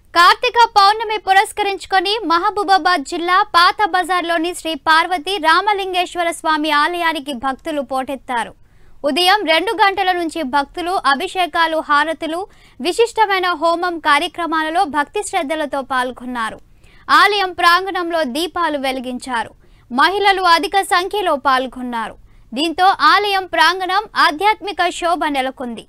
కార్తీక పౌర్ణమి పురస్కరించుకొని మహబూబాబాద్ జిల్లా పాత బజార్లోని శ్రీ పార్వతి రామలింగేశ్వర స్వామి ఆలయానికి భక్తులు పోటెత్తారు ఉదయం రెండు గంటల నుంచి భక్తులు అభిషేకాలు హారతులు విశిష్టమైన హోమం కార్యక్రమాలలో భక్తి శ్రద్ధలతో పాల్గొన్నారు ఆలయం ప్రాంగణంలో దీపాలు వెలిగించారు మహిళలు అధిక సంఖ్యలో పాల్గొన్నారు దీంతో ఆలయం ప్రాంగణం ఆధ్యాత్మిక శోభ నెలకొంది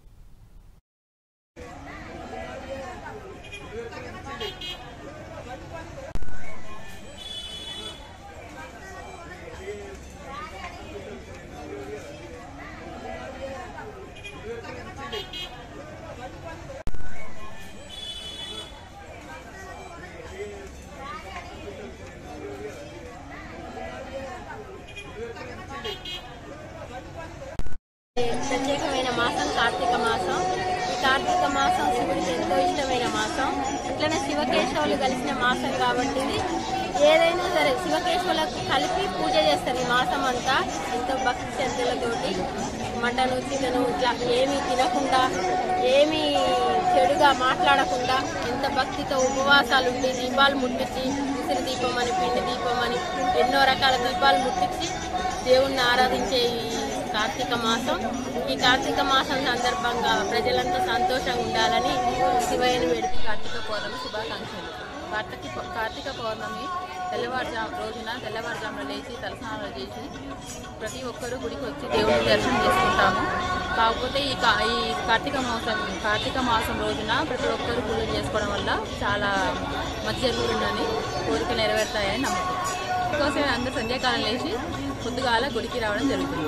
ప్రత్యేకమైన మాసం కార్తీక మాసం ఈ కార్తీక మాసం శివుడికి ఎంతో ఇష్టమైన మాసం ఇట్లనే శివకేశవులు కలిసిన మాసం కాబట్టి ఇది ఏదైనా సరే శివకేశవులకు కలిపి పూజ చేస్తారు ఈ మాసం అంతా ఎంతో భక్తి శ్రద్ధలతోటి మటను చికెను ఇట్లా ఏమీ తినకుండా ఏమీ చెడుగా మాట్లాడకుండా ఎంత భక్తితో ఉపవాసాలు ఉండి దీపాలు ముట్టించి ఉసిరి దీపం అని పిండి దీపం అని ఎన్నో రకాల దీపాలు ముట్టించి దేవుణ్ణి ఆరాధించే ఈ కార్తీక మాసం ఈ కార్తీక మాసం సందర్భంగా ప్రజలంతా సంతోషంగా ఉండాలని శివయ్యని వేడుక కార్తీక పౌర్ణమి శుభాకాంక్షలు కార్తీక కార్తీక పౌర్ణమి తెల్లవారుజాము రోజున తెల్లవారుజామున లేచి తలస్నానాలు చేసి ప్రతి ఒక్కరూ గుడికి వచ్చి దేవుడిని దర్శనం చేసుకుంటాము కాకపోతే ఈ కా ఈ కార్తీక మాసం కార్తీక మాసం రోజున ప్రతి ఒక్కరూ పూజలు చేసుకోవడం వల్ల చాలా మంచి జరుగుతుందని కోరికలు నెరవేరుతాయని నమ్మకం అందుకోసమే అందరూ సంధ్యాకాలం లేచి పొద్దుగాల గుడికి రావడం జరుగుతుంది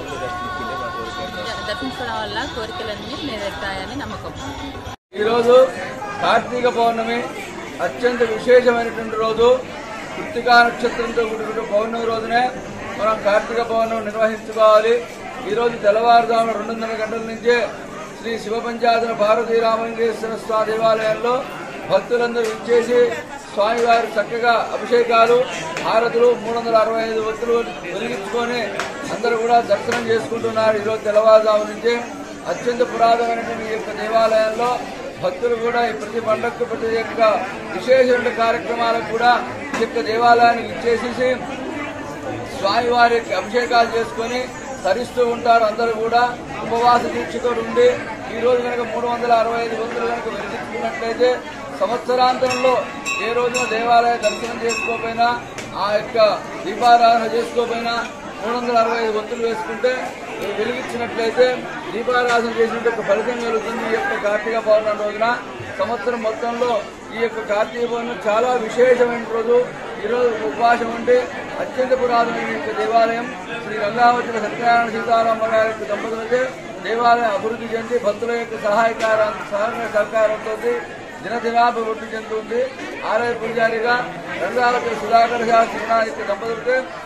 దర్శించుకోవడం వల్ల కోరికలన్నీ నెరవేరుతాయని నమ్మకం ఈరోజు కార్తీక పౌర్ణమి అత్యంత విశేషమైనటువంటి రోజు కృత్తికా నక్షత్రంతో కూడిన పౌర్ణమి రోజునే మనం కార్తీక పౌర్ణమి నిర్వహించుకోవాలి ఈరోజు తెల్లవారుజామున రెండున్నర గంటల నుంచే శ్రీ శివపంచాయతన భారతీ రామలింగేశ్వర స్వామి దేవాలయంలో భక్తులందరూ ఇచ్చేసి స్వామివారి చక్కగా అభిషేకాలు హారతులు మూడు వందల అరవై ఐదు ఒత్తులు వెలిగించుకొని అందరూ కూడా దర్శనం చేసుకుంటున్నారు ఈరోజు తెల్లవారుజాము నుంచి అత్యంత పురాతనమైనటువంటి ఈ యొక్క దేవాలయంలో భక్తులు కూడా ఈ ప్రతి పండగకు ప్రతి యొక్క విశేషమైన కార్యక్రమాలకు కూడా ఈ యొక్క దేవాలయానికి ఇచ్చేసేసి స్వామివారి యొక్క అభిషేకాలు చేసుకొని తరిస్తూ ఉంటారు అందరూ కూడా ఉపవాస దీక్షతో ఉండి ఈ రోజు కనుక మూడు వందల అరవై ఐదు వందలు కనుక వెలిగించుకున్నట్లయితే సంవత్సరాంతరంలో ఏ రోజున దేవాలయ దర్శనం చేసుకోకపోయినా ఆ యొక్క దీపారాధన చేసుకోకపోయినా మూడు వందల అరవై ఐదు వంతులు వేసుకుంటే వెలిగించినట్లయితే దీపారాధన చేసినట్టు ఒక ఫలితం కలుగుతుంది ఈ యొక్క కార్తీక పౌర్ణమి రోజున సంవత్సరం మొత్తంలో ఈ యొక్క కార్తీక పౌర్ణమి చాలా విశేషమైన రోజు ఈరోజు ఉపవాసం ఉంటే అత్యంత పురాతనమైన యొక్క దేవాలయం శ్రీ గంగావతి సత్యనారాయణ సీతారామ గారి యొక్క దంపతులచే దేవాలయం అభివృద్ధి చెంది భక్తుల యొక్క సహాయకార సహకార సహకారంతో దినదినాభివృద్ధి చెందుతుంది ఆలయ పూజారిగా గంగావతి సుధాకర్ శాస్త్రి యొక్క దంపతులతో